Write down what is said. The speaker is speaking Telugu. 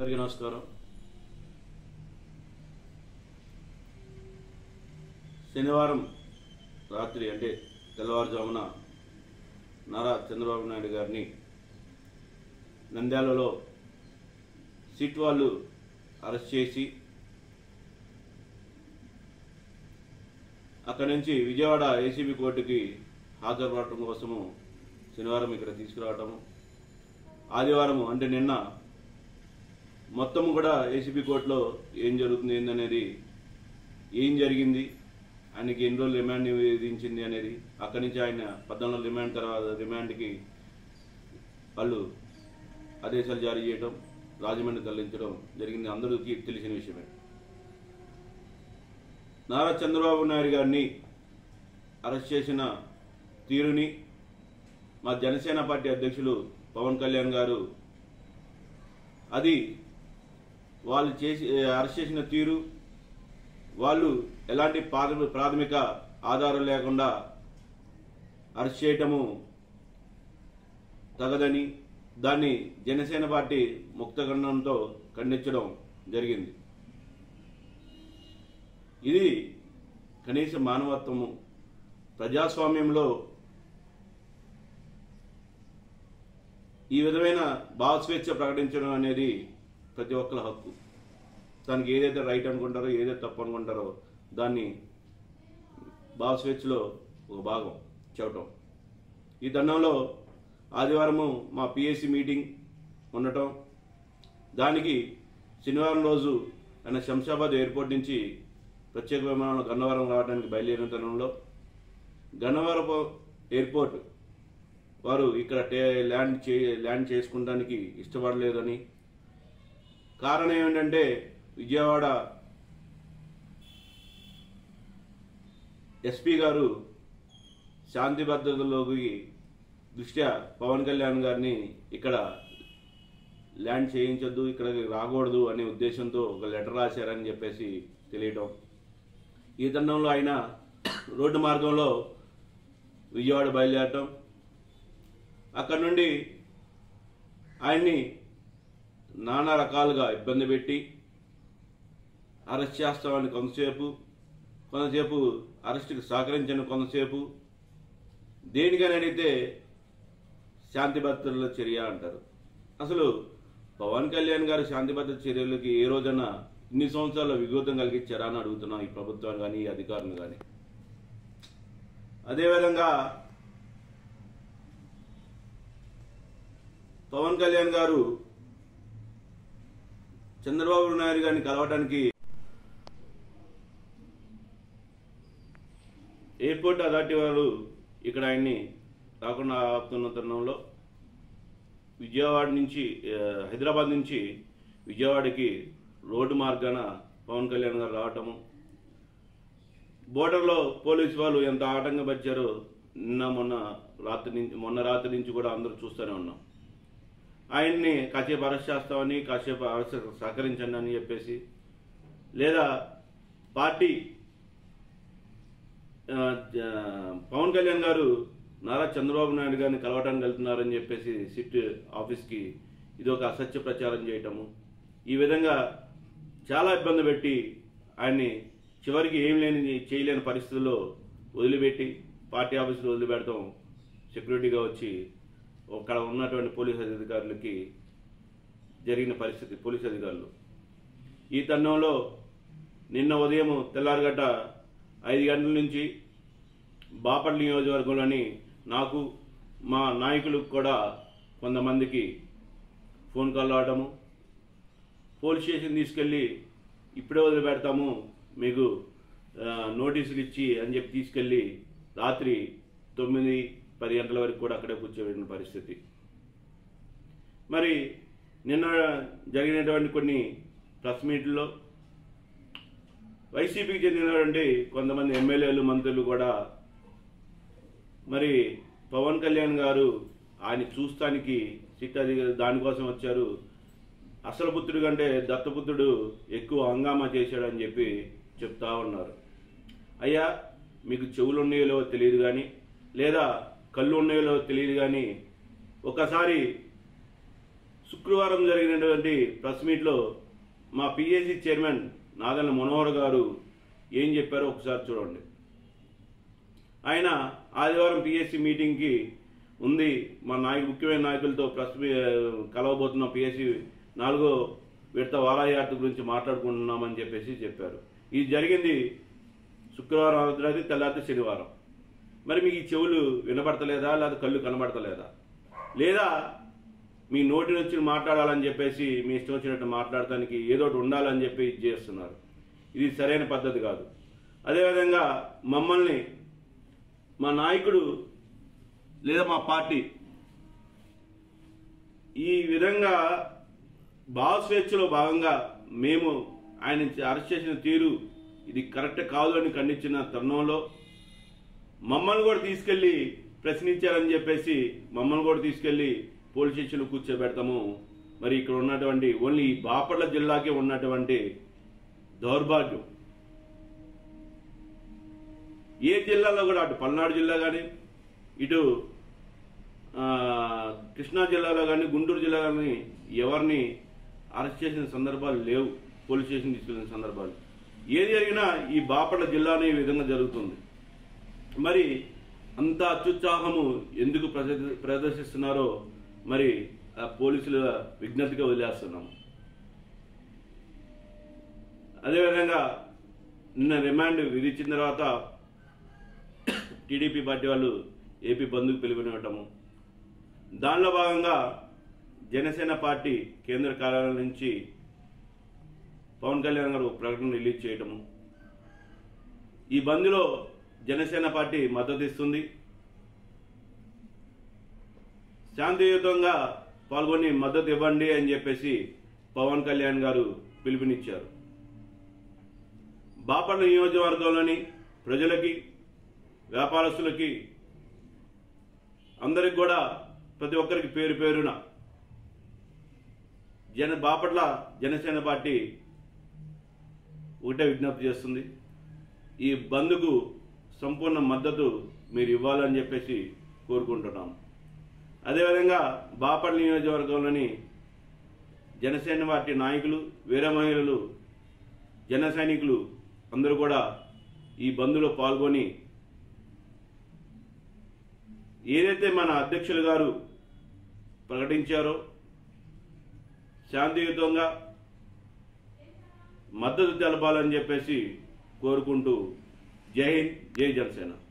అందరికీ నమస్కారం శనివారం రాత్రి అంటే తెల్లవారుజామున నారా చంద్రబాబు నాయుడు గారిని నంద్యాలలో సిట్ వాళ్ళు అరెస్ట్ చేసి అక్కడి నుంచి విజయవాడ ఏసీబీ కోర్టుకి హాజరుపడటం కోసము శనివారం ఇక్కడ తీసుకురావటము ఆదివారం అంటే నిన్న మొత్తం కూడా ఏసీబీ కోర్టులో ఏం జరుగుతుంది ఏందనేది ఏం జరిగింది ఆయనకి ఎన్ని రోజులు రిమాండ్ విధించింది అనేది అక్కడి నుంచి ఆయన పద్నాలుగు రిమాండ్ తర్వాత రిమాండ్కి వాళ్ళు ఆదేశాలు జారీ చేయడం రాజమండ్రి తరలించడం జరిగింది అందరికీ తెలిసిన విషయమే నారా చంద్రబాబు నాయుడు గారిని అరెస్ట్ చేసిన తీరుని మా జనసేన పార్టీ అధ్యక్షులు పవన్ కళ్యాణ్ గారు అది వాళ్ళు చేసి అరెస్ట్ చేసిన తీరు వాళ్ళు ఎలాంటి ప్రాథమి- ప్రాథమిక ఆధారం లేకుండా అరెస్ట్ చేయటము తగదని దాన్ని జనసేన పార్టీ ముక్తఖండంతో ఖండించడం జరిగింది ఇది కనీస మానవత్వము ప్రజాస్వామ్యంలో ఈ విధమైన భావస్వేచ్ఛ ప్రకటించడం అనేది ప్రతి ఒక్కరి హక్కు దానికి ఏదైతే రైట్ అనుకుంటారో ఏదైతే తప్పు అనుకుంటారో దాన్ని భావస్వేచ్ఛలో ఒక భాగం చెప్పటం ఈ దండంలో ఆదివారము మా పిఎస్సి మీటింగ్ ఉండటం దానికి శనివారం రోజు ఆయన శంషాబాద్ ఎయిర్పోర్ట్ నుంచి ప్రత్యేక విమానంలో గన్నవరం రావడానికి బయలుదేరిన తరుణంలో గన్నవరపు ఎయిర్పోర్ట్ వారు ఇక్కడ టే- ల్యాండ్ చే ల్యాండ్ చేసుకోవడానికి ఇష్టపడలేదని కారణం ఏమిటంటే విజయవాడ ఎస్పీ గారు శాంతి భద్రతలోకి దృష్ట్యా పవన్ కళ్యాణ్ గారిని ఇక్కడ ల్యాండ్ చేయించొద్దు ఇక్కడికి రాకూడదు అనే ఉద్దేశంతో ఒక లెటర్ రాశారని చెప్పేసి తెలియటం ఈ తరుణంలో ఆయన రోడ్డు మార్గంలో విజయవాడ బయలుదేరటం అక్కడ నుండి ఆయన్ని నానా రకాలుగా ఇబ్బంది పెట్టి అరెస్ట్ చేస్తామని కొంతసేపు కొంతసేపు అరెస్ట్కి సహకరించని కొంతసేపు దేనికని అడిగితే శాంతి భద్రతల చర్య అంటారు అసలు పవన్ కళ్యాణ్ గారు శాంతి భద్రత చర్యలకి ఏ రోజైనా ఇన్ని సంవత్సరాల విఘాతం కలిగించారా అని అడుగుతున్నాం ఈ ప్రభుత్వాన్ని కానీ ఈ అధికారులు కానీ అదేవిధంగా పవన్ కళ్యాణ్ గారు చంద్రబాబు నాయుడు గారిని కలవడానికి ఎయిర్పోర్ట్ అథారిటీ వారు ఇక్కడ ఆయన్ని రాకుండా ఆపుతున్న తరుణంలో విజయవాడ నుంచి ఆ, హైదరాబాద్ నుంచి విజయవాడకి రోడ్డు మార్గాన పవన్ కళ్యాణ్ గారు రావటము బోర్డర్లో పోలీసు వాళ్ళు ఎంత ఆటంకపరిచారో నిన్న మొన్న రాత్రి నుంచి మొన్న రాత్రి నుంచి కూడా అందరూ చూస్తూనే ఉన్నాం ఆయన్ని కాసేపు అరెస్ట్ చేస్తామని కాసేపు అరెస్ట్ సహకరించండి అని చెప్పేసి లేదా పార్టీ ఆ, జ- పవన్ కళ్యాణ్ గారు నారా చంద్రబాబు నాయుడు గారిని కలవడానికి వెళ్తున్నారని చెప్పేసి సిట్ ఆఫీస్కి ఇది ఒక అసత్య ప్రచారం చేయటము ఈ విధంగా చాలా ఇబ్బంది పెట్టి ఆయన్ని చివరికి ఏం లేని చేయలేని పరిస్థితుల్లో వదిలిపెట్టి పార్టీ ఆఫీసులో వదిలిపెడతాం సెక్యూరిటీగా వచ్చి అక్కడ ఉన్నటువంటి పోలీస్ అధికారులకి జరిగిన పరిస్థితి పోలీస్ అధికారులు ఈ తరుణంలో నిన్న ఉదయం తెల్లారగట్ట ఐదు గంటల నుంచి బాపట్ల నియోజకవర్గంలోని నాకు మా నాయకులకు కూడా కొంతమందికి ఫోన్ కాల్ రావడము పోలీస్ స్టేషన్ తీసుకెళ్ళి ఇప్పుడే వదిలిపెడతాము మీకు ఆ, నోటీసులు ఇచ్చి అని చెప్పి తీసుకెళ్ళి రాత్రి తొమ్మిది పది గంటల వరకు కూడా అక్కడే కూర్చోబెట్టిన పరిస్థితి మరి నిన్న జరిగినటువంటి కొన్ని ప్రెస్ మీట్లో వైసీపీకి చెందినటువంటి కొంతమంది ఎమ్మెల్యేలు మంత్రులు కూడా మరి పవన్ కళ్యాణ్ గారు ఆయన చూస్తానికి సిట్ అధికారి దానికోసం వచ్చారు అసలు పుత్రుడు కంటే దత్తపుత్రుడు ఎక్కువ హంగామా చేశాడని చెప్పి చెప్తా ఉన్నారు అయ్యా మీకు చెవులు ఉన్నాయో తెలియదు కానీ లేదా కళ్ళు ఉన్నాయో తెలియదు కానీ ఒకసారి శుక్రవారం జరిగినటువంటి ప్రెస్ మీట్లో మా పిఏసీ చైర్మన్ నాదన్న మనోహర్ గారు ఏం చెప్పారో ఒకసారి చూడండి ఆయన ఆదివారం పిఎస్సి మీటింగ్కి ఉంది మా నాయకు ముఖ్యమైన నాయకులతో ప్రెస్ మీ- కలవబోతున్న పిఎస్సి నాలుగో విడత వారాయాత్ర గురించి మాట్లాడుకుంటున్నామని చెప్పేసి చెప్పారు ఇది జరిగింది శుక్రవారం అర్ధరాత్రి తెల్లారితే శనివారం మరి మీకు ఈ చెవులు వినబడతలేదా లేదా కళ్ళు కనబడతలేదా లేదా మీ నోటి నుంచి మాట్లాడాలని చెప్పేసి మీ ఇష్టం వచ్చినట్టు మాట్లాడటానికి ఏదో ఒకటి ఉండాలని చెప్పి ఇది చేస్తున్నారు ఇది సరైన పద్ధతి కాదు అదేవిధంగా మమ్మల్ని మా నాయకుడు లేదా మా పార్టీ ఈ విధంగా భావస్వేచ్ఛలో భాగంగా మేము ఆయన అరెస్ట్ చేసిన తీరు ఇది కరెక్ట్ కాదు అని ఖండించిన తరుణంలో మమ్మల్ని కూడా తీసుకెళ్లి ప్రశ్నించారని చెప్పేసి మమ్మల్ని కూడా తీసుకెళ్లి పోలీస్ స్టేషన్లో కూర్చోబెడతాము మరి ఇక్కడ ఉన్నటువంటి ఓన్లీ ఈ బాపట్ల జిల్లాకే ఉన్నటువంటి దౌర్భాగ్యం ఏ జిల్లాలో కూడా అటు పల్నాడు జిల్లా కానీ ఇటు ఆ, కృష్ణా జిల్లాలో కానీ గుంటూరు జిల్లా కానీ ఎవరిని అరెస్ట్ చేసిన సందర్భాలు లేవు పోలీస్ స్టేషన్ తీసుకెళ్లిన సందర్భాలు ఏది జరిగినా ఈ బాపట్ల జిల్లానే ఈ విధంగా జరుగుతుంది మరి అంత అత్యుత్సాహము ఎందుకు ప్రదర్శి- ప్రదర్శిస్తున్నారో మరి ఆ పోలీసుల విజ్ఞప్తిగా వదిలేస్తున్నాం అదేవిధంగా నిన్న రిమాండ్ విధించిన తర్వాత టీడీపీ పార్టీ వాళ్ళు ఏపీ బంధుకు పిలుపునివ్వటము దానిలో భాగంగా జనసేన పార్టీ కేంద్ర కార్యాలయం నుంచి పవన్ కళ్యాణ్ గారు ఒక ప్రకటన రిలీజ్ చేయటము ఈ బంద్లో జనసేన పార్టీ మద్దతు ఇస్తుంది శాంతియుతంగా పాల్గొని మద్దతు ఇవ్వండి అని చెప్పేసి పవన్ కళ్యాణ్ గారు పిలుపునిచ్చారు బాపట్ల నియోజకవర్గంలోని ప్రజలకి వ్యాపారస్తులకి అందరికి కూడా ప్రతి ఒక్కరికి పేరు పేరున జన బాపట్ల జనసేన పార్టీ ఒకటే విజ్ఞప్తి చేస్తుంది ఈ బంద్కు సంపూర్ణ మద్దతు మీరు ఇవ్వాలని చెప్పేసి కోరుకుంటున్నాం అదేవిధంగా బాపట్ల నియోజకవర్గంలోని జనసేన పార్టీ నాయకులు వీర మహిళలు జన సైనికులు అందరూ కూడా ఈ బంద్లో పాల్గొని ఏదైతే మన అధ్యక్షులు గారు ప్రకటించారో శాంతియుతంగా మద్దతు తెలపాలని చెప్పేసి కోరుకుంటూ జై హింద్ జై జనసేన